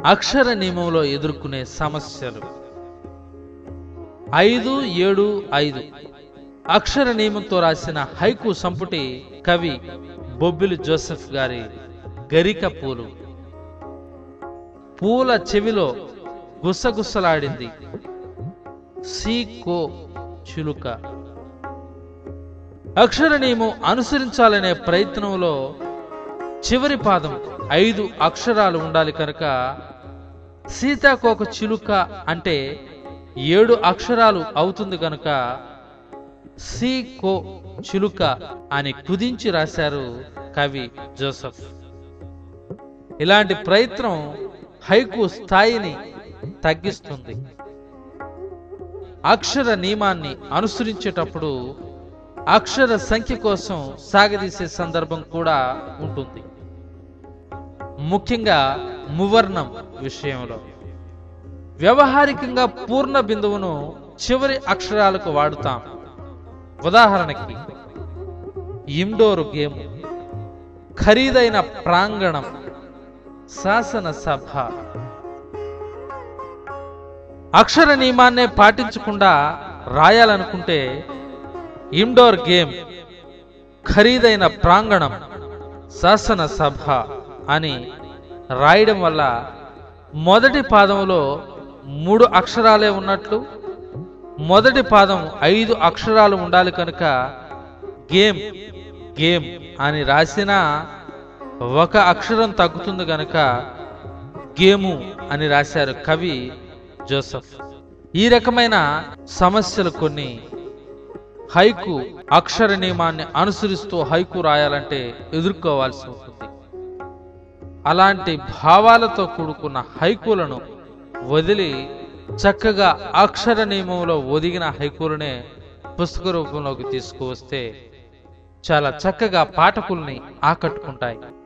అక్షర నియమంలో ఎదుర్కొనే సమస్యలు ఐదు ఏడు ఐదు అక్షర నియమంతో రాసిన హైకు సంపుటి కవి బొబ్బిలి జోసెఫ్ గారి గరిక పూలు పూల చెవిలో గుసగుసలాడింది సీకో చిలుక అక్షర నియమం అనుసరించాలనే ప్రయత్నంలో చివరి పాదం ఐదు అక్షరాలు ఉండాలి కనుక సీతాకోక చిలుక అంటే ఏడు అక్షరాలు అవుతుంది కనుక సీకో చిలుక అని కుదించి రాశారు కవి జోసఫ్ ఇలాంటి ప్రయత్నం హైకు స్థాయిని తగ్గిస్తుంది అక్షర నియమాన్ని అనుసరించేటప్పుడు అక్షర సంఖ్య కోసం సాగదీసే సందర్భం కూడా ఉంటుంది ముఖ్యంగా మువర్ణం విషయంలో వ్యవహారికంగా పూర్ణ బిందువును చివరి అక్షరాలకు వాడుతాం ఉదాహరణకి ఇండోర్ గేమ్ ఖరీదైన ప్రాంగణం శాసనసభ అక్షర నియమాన్నే పాటించకుండా రాయాలనుకుంటే ఇండోర్ గేమ్ ఖరీదైన ప్రాంగణం శాసనసభ అని రాయడం వల్ల మొదటి పాదంలో మూడు అక్షరాలే ఉన్నట్లు మొదటి పాదం ఐదు అక్షరాలు ఉండాలి కనుక గేమ్ గేమ్ అని రాసినా ఒక అక్షరం తగ్గుతుంది కనుక గేము అని రాశారు కవి జోసఫ్ ఈ రకమైన సమస్యలు కొన్ని హైకు అక్షర నియమాన్ని అనుసరిస్తూ హైకు రాయాలంటే ఎదుర్కోవాల్సి ఉంటుంది అలాంటి భావాలతో కూడుకున్న హైకులను వదిలి చక్కగా అక్షర నియమంలో ఒదిగిన హైకులనే పుస్తక రూపంలోకి తీసుకువస్తే చాలా చక్కగా పాఠకుల్ని ఆకట్టుకుంటాయి